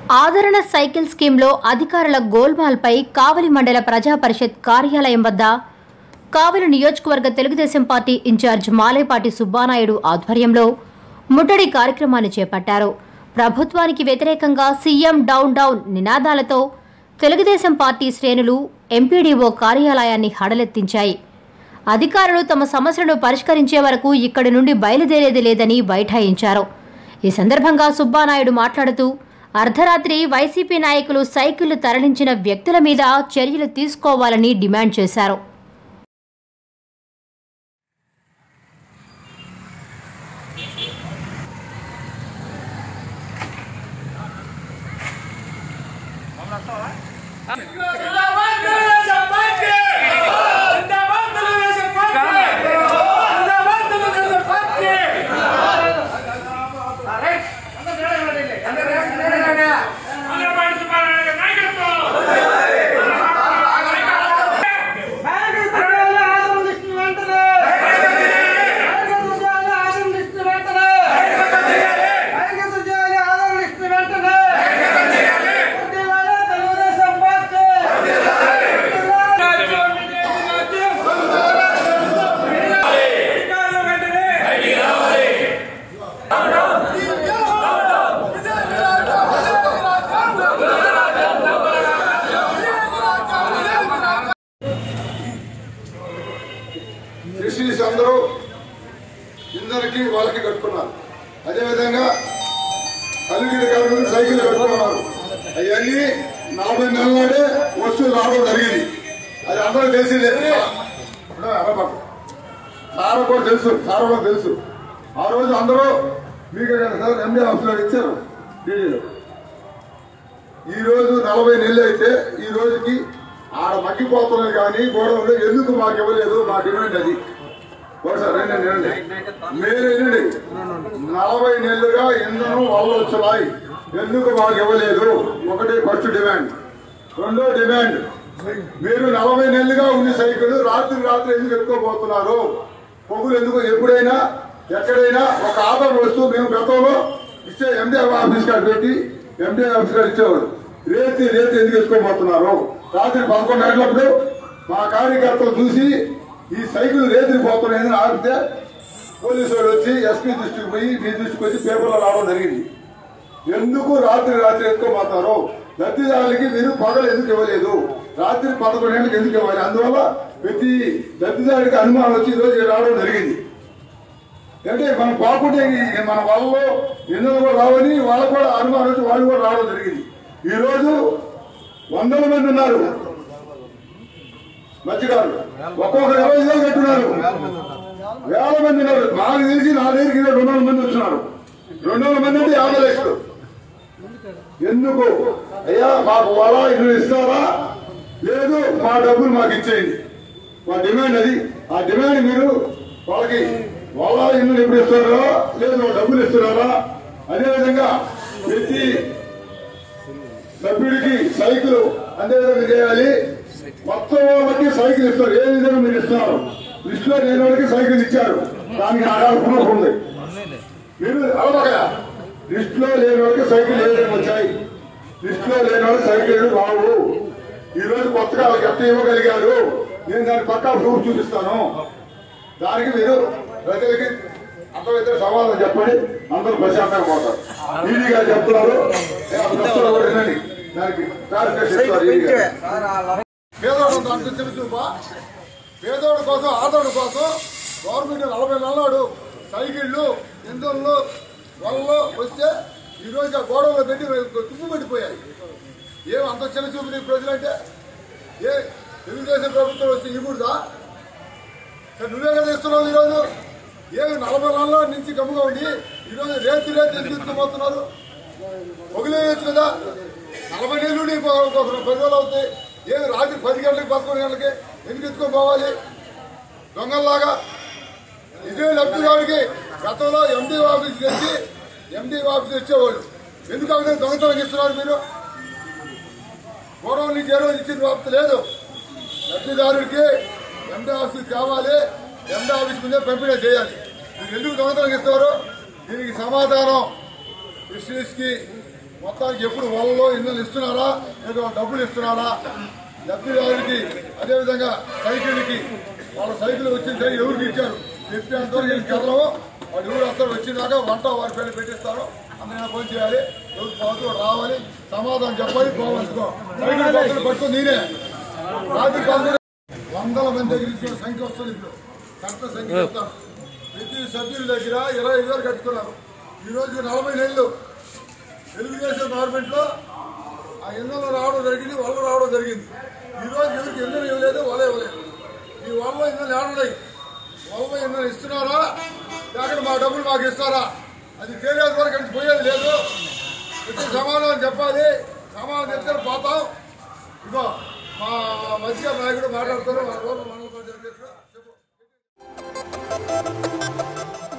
ఆదరణ సైకిల్ స్కీమ్లో అధికారుల గోల్మాల్పై కావలి మండల ప్రజా పరిషత్ కార్యాలయం వద్ద కావలి నియోజకవర్గ తెలుగుదేశం పార్టీ ఇన్ఛార్జ్ మాలేపాటి సుబ్బానాయుడు ఆధ్వర్యంలో ముట్టడి కార్యక్రమాన్ని చేపట్టారు ప్రభుత్వానికి వ్యతిరేకంగా సీఎం డౌన్ డౌన్ నినాదాలతో తెలుగుదేశం పార్టీ శ్రేణులు ఎంపీడీఓ కార్యాలయాన్ని హడలెత్తించాయి అధికారులు తమ సమస్యలను పరిష్కరించే వరకు ఇక్కడి నుండి బయలుదేరేది లేదని బైఠాయించారు ఈ సందర్భంగా సుబ్బానాయుడు మాట్లాడుతూ అర్ధరాత్రి వైసీపీ నాయకులు సైకిళ్లు తరలించిన వ్యక్తుల మీద చర్యలు తీసుకోవాలని డిమాండ్ చేశారు जिंदाबाद తెలుగుదేశం పార్టీ जिंदाबाद తెలుగుదేశం పార్టీ जिंदाबाद తెలుగుదేశం పార్టీ అందరూ సుబ్బారాయుడు గారి నాయకత్వం అధికారులు వెంటనే ఫిషరీస్ అందరూ ఇందరికి వాళ్ళకి కట్టుకున్నారు అదేవిధంగా అల్లుగిరి కార్మికులు సైకిల్ కట్టుకున్నారు అవన్నీ నలభై నెలల నాడే వస్తువులు రావడం జరిగింది అది అందరూ తెలిసిందే ఇప్పుడు అరపక్క. సార్ కూడా తెలుసు సార్ కూడా తెలుసు ఆ రోజు అందరూ మీకు సార్ ఎండి ఆఫీసులో ఇచ్చారు డీడీలో ఈ రోజు నలభై నెలలు అయితే ఈ రోజుకి ఆడ మగ్గిపోతున్నది కానీ గోడవలు ఎందుకు మాకు ఇవ్వలేదు మా డిమాండ్ అది ఒకసారి రండి రండి మీరు వినండి నలభై నెలలుగా ఇంధనం వల్ల వచ్చాయి ఎందుకు మాకు ఇవ్వలేదు ఒకటి ఫస్ట్ డిమాండ్ రెండో డిమాండ్ మీరు నలభై నెలలుగా ఉంది సైకిల్ రాత్రి రాత్రి ఎందుకు ఎత్తుకోబోతున్నారు పొగులు ఎందుకు ఎప్పుడైనా ఎక్కడైనా ఒక ఆధార్ వస్తువు మేము గతంలో ఇచ్చే ఎండి ఆఫీస్ కాడ పెట్టి ఎండి ఆఫీస్ కాడ ఇచ్చేవాడు రేతి రేతి ఎందుకు ఎత్తుకోబోతున్నారు రాత్రి పదకొండు గంటలప్పుడు మా కార్యకర్తలు చూసి ఈ సైకిల్ రేతిని పోతున్నాయని ఆపితే పోలీసు వాళ్ళు వచ్చి ఎస్పీ దృష్టికి పోయి మీ దృష్టికి వచ్చి పేపర్లో రావడం జరిగింది ఎందుకు రాత్రి రాత్రి ఎత్తుకోబోతారు లబ్ధిదారులకి మీరు పగలు ఎందుకు ఇవ్వలేదు రాత్రి పదకొండు గంటలకు ఎందుకు ఇవ్వాలి అందువల్ల ప్రతి లబ్ధిదారుడికి అనుమానం వచ్చి ఈరోజు ఇక్కడ రావడం జరిగింది అంటే మన పాపుటే మన వాళ్ళలో ఎందుకు కూడా రావని వాళ్ళకు కూడా అనుమానం వచ్చి వాళ్ళు కూడా రావడం జరిగింది ఈ రోజు వందల మంది ఉన్నారు మత్స్యకారులు ఒక్కొక్కరు ఇరవై వేలు కట్టున్నారు వేల మంది ఉన్నారు నాకు తెలిసి నా దగ్గరికి ఇరవై రెండు వందల మంది వచ్చినారు రెండు వందల మంది అంటే యాభై లక్షలు ఎందుకు అయ్యా మాకు వల ఇల్లు ఇస్తారా లేదు మా డబ్బులు మాకు ఇచ్చేయండి మా డిమాండ్ అది ఆ డిమాండ్ మీరు వాళ్ళకి వాళ్ళ ఇల్లు ఎప్పుడు ఇస్తారా లేదు డబ్బులు ఇస్తున్నారా అదేవిధంగా ప్రతి సభ్యుడికి సైకిల్ అందే విధంగా చేయాలి మొత్తం వాళ్ళకి సైకిల్ ఇస్తారు ఏ విధంగా మీరు ఇస్తున్నారు లిస్టులో లేని వాళ్ళకి సైకిల్ ఇచ్చారు దానికి ఆధార ప్రూఫ్ ఉంది మీరు అవగా లిస్టులో లేని వాళ్ళకి సైకిల్ ఏ విధంగా వచ్చాయి లిస్టులో లేని వాళ్ళకి సైకిల్ రావు ఈ రోజు కొత్తగా వాళ్ళకి ఎంత ఇవ్వగలిగారు నేను దాని పక్కా ప్రూఫ్ చూపిస్తాను దానికి మీరు ప్రజలకి అర్థమైతే సమాధానం చెప్పండి అందరూ ప్రశాంతంగా పోతారు ఈడీగా చెప్తున్నారు ప్రశ్నలు కూడా వినండి దానికి క్లారిఫికేషన్ ఇస్తారు ఈడీ గారు. పేదోడు దాంట్లో చిన్న చూపా పేదోడు కోసం ఆదోడు కోసం గవర్నమెంట్ నలభై నెలలాడు సైకిళ్ళు ఇంధనలు వలలో వస్తే ఈ రోజు ఆ గోడవలో పెట్టి తుప్పు పెట్టిపోయాయి ఏం అంత చిన్న చూపు నీ ప్రజలంటే ఏ తెలుగుదేశం ప్రభుత్వం వస్తే ఇవ్వడుదా సరే నువ్వే కదా ఇస్తున్నావు ఈరోజు ఏమి నలభై నెలల నుంచి గమ్ముగా ఉండి ఈరోజు రేతి రేతి ఎందుకు ఎత్తుకుపోతున్నారు వదిలేయచ్చు కదా నలభై నెలలు ఉండి ఇంకో- ఇంకొక పది రోజులు అవుతాయి ఏమి రాత్రి పది గంటలకి పదకొండు గంటలకి ఎందుకు ఎత్తుకొని పోవాలి దొంగల్లాగా ఇదే లబ్ధిదారుడికి గతంలో ఎండి ఆఫీస్ తెచ్చి ఎండి ఆఫీస్ తెచ్చేవాళ్ళు ఎందుకు ఆ విధంగా దొంగతనం ఇస్తున్నారు మీరు పూర్వం నుంచి ఏ రోజు ఇచ్చిన బాబు లేదు లబ్ధిదారుడికి ఎండి ఆఫీస్ కావాలి ఎండి ఆఫీస్ ముందే పంపిణీ చేయాలి మీరు ఎందుకు దొంగతనం ఇస్తారు దీనికి సమాధానం క్రిస్టియన్స్ కి మొత్తానికి ఎప్పుడు వాళ్ళలో ఇన్నలు ఇస్తున్నారా ఏదో డబ్బులు ఇస్తున్నారా లబ్ధిదారుడికి అదేవిధంగా సైకిల్కి వాళ్ళ సైకిల్ వచ్చిన సైకిల్ ఎవరికి ఇచ్చారు చెప్పేంతవరకు వీళ్ళకి కదలము వాళ్ళు ఎవరు వస్తారు వచ్చినాక వంట వారి పేరు పెట్టిస్తారు అందరైనా ఫోన్ చేయాలి ఎవరు పోతూ రావాలి సమాధానం చెప్పాలి పోవచ్చుకో సైకిల్ పక్కన పట్టుకుని నేనే రాత్రి పదకొండు వందల మంది దగ్గర ఇచ్చిన సంఖ్య వస్తుంది ఇప్పుడు కరెక్ట్ సంఖ్య చెప్తాను ప్రతి సభ్యుల దగ్గర ఇరవై ఐదు వేలు కట్టుకున్నారు ఈ రోజు నలభై నెలలు తెలుగుదేశం గవర్నమెంట్ లో ఆ ఎన్నెల్లో రావడం జరిగింది వాళ్ళు రావడం జరిగింది ఈ రోజు ఎవరికి ఎన్నెలు ఇవ్వలేదు వాళ్ళే ఇవ్వలేదు ఈ వాళ్ళ ఎన్నెలు ఆడున్నాయి వాళ్ళ ఎన్నెలు ఇస్తున్నారా లేకపోతే మా డబ్బులు మాకు ఇస్తారా అది తేలేదు వరకు అది పోయేది లేదు వచ్చి సమాధానం చెప్పాలి సమాధానం చెప్తే పోతాం ఇగో మా మంచిగా నాయకుడు మాట్లాడతారు మా రోజు మండల పార్టీ అధ్యక్షుడు చెప్పు